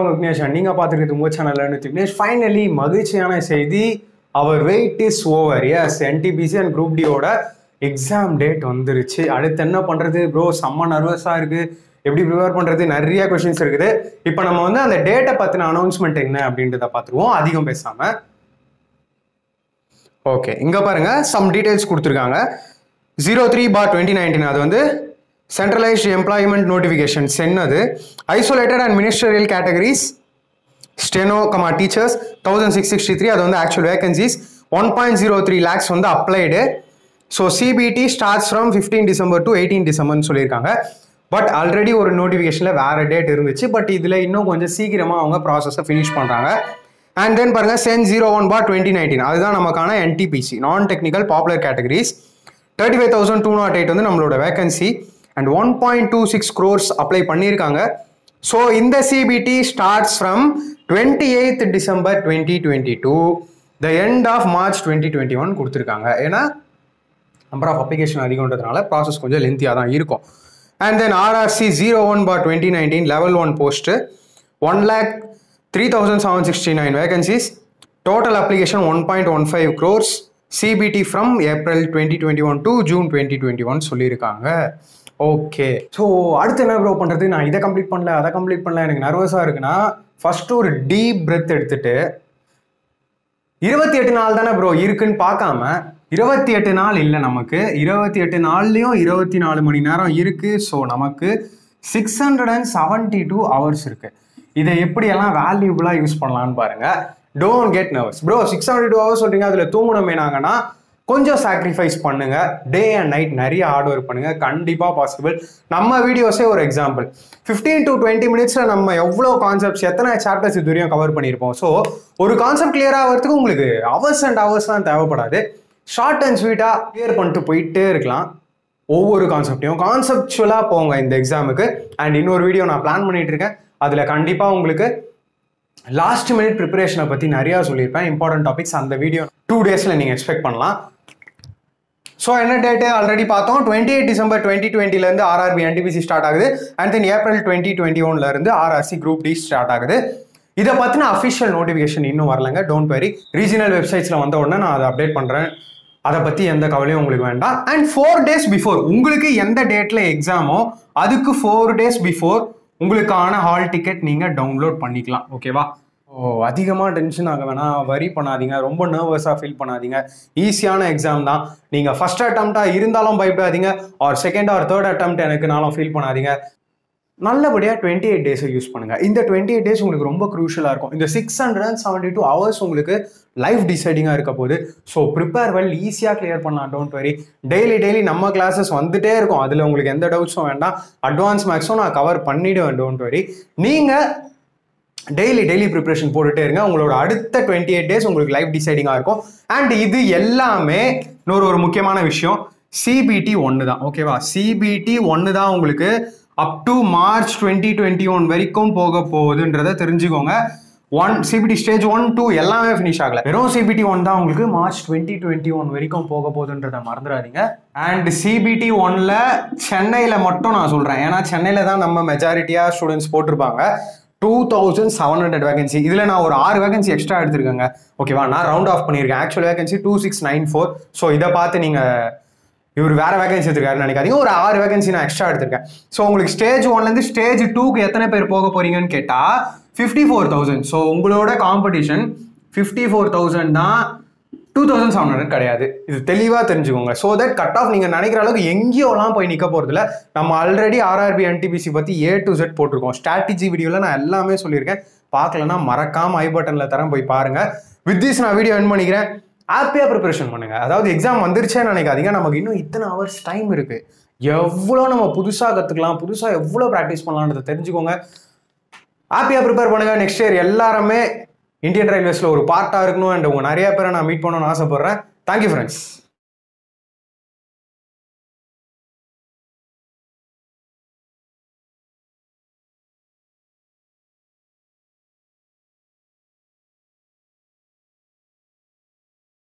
உங்க விக்னேஷ் நீங்க பார்த்துருக்கிறது உங்க சேனல்ல விக்னேஷ் ஃபைனலி மகிழ்ச்சியான செய்தி அவர் wait is over yes NTPC and group டியோட எக்ஸாம் டேட் வந்துருச்சு அடுத்து என்ன பண்றது ப்ரோ செம்ம நர்வஸா இருக்கு எப்படி ப்ரிப்பேர் பண்றது நிறைய கொஷின்ஸ் இருக்குது இப்போ நம்ம வந்து அந்த டேட்டை பத்தின அனௌன்ஸ்மெண்ட் என்ன அப்படின்றத பார்த்துருவோம் அதிகம் பேசாம ஓகே இங்க பாருங்க சம் டீடைல்ஸ் கொடுத்துருக்காங்க zero three for twenty nineteen அது வந்து சென்ட்ரலைஸ்டு எம்ப்ளாய்மெண்ட் நோட்டிஃபிகேஷன் சென் அது isolated and ministerial categories steno comma teachers thousand six sixty three அது வந்து actual vacancies one point zero three lakhs வந்து applied so CBT starts from fifteen December to eighteen டிசம்பர்னு சொல்லியிருக்காங்க but already ஒரு நோட்டிஃபிகேஷனில் வேறு date இருந்துச்சு பட் இதில் இன்னும் கொஞ்சம் சீக்கிரமாக அவங்க ப்ராசஸை ஃபினிஷ் பண்ணுறாங்க அண்ட் தென் பாருங்கள் CEN zero one for twenty nineteen அதுதான் நமக்கான NTPC non technical popular categories thirty five thousand two nought eight வந்து நம்மளோட vacancy and one point two six crores apply பண்ணியிருக்காங்க ஸோ இந்த CBT starts from twenty eighth December twenty twenty to the end of March twenty twenty one கொடுத்துருக்காங்க ஏன்னா number of application அதிகன்றதுனால process கொஞ்சம் லென்த்தியாக தான் இருக்கும் and then RRC zero one for twenty nineteen level one post one lakh three thousand seven sixty nine vacancies total application one point one five crores CBT from April twenty twenty one to June twenty twenty one சொல்லியிருக்காங்க okay so அடுத்து என்ன bro பண்ணுறது நான் இதை complete பண்ணல அதை complete பண்ணல எனக்கு நர்வஸாக இருக்குன்னா ஃபர்ஸ்ட் ஒரு டீப் பிரெத் எடுத்துட்டு இருபத்தி எட்டு நாள் தானே ப்ரோ இருக்குன்னு பார்க்காம இருபத்தி எட்டு நாள் இல்லை நமக்கு இருபத்தி எட்டு நாள்லேயும் இருபத்தி நாலு மணி நேரம் இருக்கு ஸோ நமக்கு six hundred and seventy two hours இருக்கு இதை எப்படியெல்லாம் வேல்யூபுளாக யூஸ் பண்ணலான்னு பாருங்க don't get nervous bro six hundred two hours சொல்றீங்க அதில் தூங்கணுமே நாங்கன்னா கொஞ்சம் சாக்ரிஃபைஸ் பண்ணுங்க டே அண்ட் நைட் நிறைய ஹார்ட் ஒர்க் பண்ணுங்க கண்டிப்பாக பாசிபிள் நம்ம வீடியோஸே ஒரு எக்ஸாம்பிள் ஃபிஃப்டீன் டு டுவெண்ட்டி மினிட்ஸில் நம்ம எவ்வளோ கான்செப்ட்ஸ் எத்தனை சாப்டர்ஸ் இது வரையும் கவர் பண்ணியிருப்போம் ஸோ ஒரு கான்செப்ட் கிளியர் ஆகிறதுக்கு உங்களுக்கு ஹவர்ஸ் அண்ட் ஹவர்ஸ்லாம் தேவைப்படாது ஷார்ட் அண்ட் ஸ்வீட்டாக கிளியர் பண்ணிட்டு போயிட்டே இருக்கலாம் ஒவ்வொரு கான்செப்டையும் கான்செப்டுவலாக போங்க இந்த எக்ஸாமுக்கு அண்ட் இன்னொரு வீடியோ நான் பிளான் பண்ணிட்டு இருக்கேன் அதில் கண்டிப்பாக உங்களுக்கு லாஸ்ட் மினிட் ப்ரிப்பரேஷனை பற்றி நிறையா சொல்லியிருப்பேன் இம்பார்ட்டன்ட் டாபிக்ஸ் அந்த வீடியோ டூ டேஸில் நீங்கள் எக்ஸ்பெக்ட் பண்ணலாம் ஸோ என்ன டேட்டு ஆல்ரெடி பார்த்தோம் டுவெண்ட்டி எயிட் டிசம்பர் டுவெண்ட்டி டுவெண்ட்டிலேருந்து ஆர்ஆர்பி என்டிபிசி ஸ்டார்ட் ஆகுது and then April twenty twenty ஒன்லேருந்து ஆர்ஆர்சி குரூப் டி ஸ்டார்ட் ஆகுது இதை பற்றின அஃபிஷியல் நோட்டிஃபிகேஷன் இன்னும் வரலங்க டோன்ட் வெரி ரீஜனல் வெப்சைட்ஸில் வந்த உடனே நான் அதை அப்டேட் பண்ணுறேன் அதை பற்றி எந்த கவலையும் உங்களுக்கு வேண்டாம் அண்ட் ஃபோர் டேஸ் பிஃபோர் உங்களுக்கு எந்த டேட்டில் எக்ஸாமோ அதுக்கு ஃபோர் டேஸ் பிஃபோர் உங்களுக்கான ஹால் டிக்கெட் நீங்கள் டவுன்லோட் பண்ணிக்கலாம் ஓகேவா ஓ அதிகமாக டென்ஷன் ஆக வேணாம் வரி பண்ணாதீங்க ரொம்ப நர்வஸாக ஃபீல் பண்ணாதீங்க ஈஸியான எக்ஸாம் தான் நீங்கள் ஃபர்ஸ்ட் அட்டம்ப்டாக இருந்தாலும் பயப்படாதீங்க or second or third attempt எனக்குனாலும் ஃபீல் பண்ணாதீங்க நல்லபடியாக டுவெண்ட்டி எயிட் டேஸை யூஸ் பண்ணுங்கள் இந்த டுவெண்ட்டி எயிட் டேஸ் உங்களுக்கு ரொம்ப க்ரூஷலாக இருக்கும் இந்த six hundred and seventy two hours உங்களுக்கு லைஃப் டிசைடிங்காக இருக்க போது ஸோ ப்ரிப்பேர் வெல் ஈஸியாக கிளியர் பண்ணலாம் டோன்ட் வெரி டெய்லி டெய்லி நம்ம கிளாஸஸ் வந்துட்டே இருக்கும் அதில் உங்களுக்கு எந்த டவுட்ஸும் வேண்டாம் அட்வான்ஸ் மேக்ஸும் நான் கவர் பண்ணிவிடுவேன் டோன்ட் வெரி நீங்கள் டெய்லி டெய்லி ப்ரிப்பரேஷன் போட்டுட்டே இருங்க உங்களோட அடுத்த டுவெண்ட்டி எயிட் டேஸ் உங்களுக்கு லைஃப் டிசைடிங்காக இருக்கும் அண்ட் இது எல்லாமே இன்னொரு ஒரு முக்கியமான விஷயம் சிபிடி ஒன்று தான் ஓகேவா சிபிடி ஒன்று தான் உங்களுக்கு up to March twenty twenty one வரைக்கும் போக போகுதுன்றதை தெரிஞ்சுக்கோங்க one CBT stage one two எல்லாமே ஃபினிஷ் ஆகல வெறும் சிபிடி ஒன் தான் உங்களுக்கு மார்ச் டுவெண்ட்டி டுவெண்ட்டி ஒன் வரைக்கும் போக போகுதுன்றதை மறந்துடாதீங்க அண்ட் சிபிடி ஒன்ல சென்னையில் மட்டும் நான் சொல்கிறேன் ஏன்னா சென்னையில் தான் நம்ம மெஜாரிட்டியாக ஸ்டூடெண்ட்ஸ் போட்டிருப்பாங்க two thousand seven hundred vacancy இதில் நான் ஒரு ஆறு வேகன்சி எக்ஸ்ட்ரா எடுத்திருக்கேங்க ஓகேவா நான் ரவுண்ட் ஆஃப் பண்ணியிருக்கேன் actual vacancy two six nine four so இதை பார்த்து நீங்கள் இவர் வேற வேகன்சி எடுத்திருக்காருன்னு நினைக்காதீங்க ஒரு ஆறு வேகன்சி நான் எக்ஸ்ட்ரா எடுத்திருக்கேன் ஸோ உங்களுக்கு ஸ்டேஜ் ஒன்லேருந்து ஸ்டேஜ் டூக்கு எத்தனை பேர் போக போறீங்கன்னு கேட்டால் ஃபிஃப்டி ஃபோர் தௌசண்ட் ஸோ உங்களோட காம்படிஷன் ஃபிஃப்டி ஃபோர் தௌசண்ட் தான் டூ தௌசண்ட் செவன் ஹண்ட்ரட் கிடையாது இது தெளிவாக தெரிஞ்சுக்கோங்க ஸோ தட் கட் ஆஃப் நீங்கள் நினைக்கிற அளவுக்கு எங்கேயோலாம் போய் நிற்க போகிறதில்ல நம்ம ஆல்ரெடி ஆர்ஆர்பி என்டிபிசி பற்றி ஏ டு செட் போட்டிருக்கோம் ஸ்ட்ராட்டஜி வீடியோவில் நான் எல்லாமே சொல்லியிருக்கேன் பார்க்கலன்னா மறக்காம ஐ பட்டனில் தரேன் போய் பாருங்க வித் திஸ் நான் வீடியோ என் பண்ணிக்கிறேன் ஹாப்பியாக ப்ரிப்பரேஷன் பண்ணுங்க அதாவது எக்ஸாம் வந்துருச்சேன்னு நினைக்காதீங்க நமக்கு இன்னும் இத்தனை ஹவர்ஸ் டைம் இருக்கு எவ்வளோ நம்ம புதுசாக கற்றுக்கலாம் புதுசாக எவ்வளோ ப்ராக்டிஸ் பண்ணலான்றதை தெரிஞ்சுக்கோங்க ஹாப்பியாக ப்ரிப்பேர் பண்ணுங்க நெக்ஸ்ட் இயர் எல்லாருமே இந்தியன் ரயில்வேஸில் ஒரு பார்ட்டாக இருக்கணும் அண்ட் உங்கள் நிறைய பேரை நான் மீட் பண்ணணும்னு ஆசைப்பட்றேன் தேங்க்யூ ஃப்ரெண்ட்ஸ்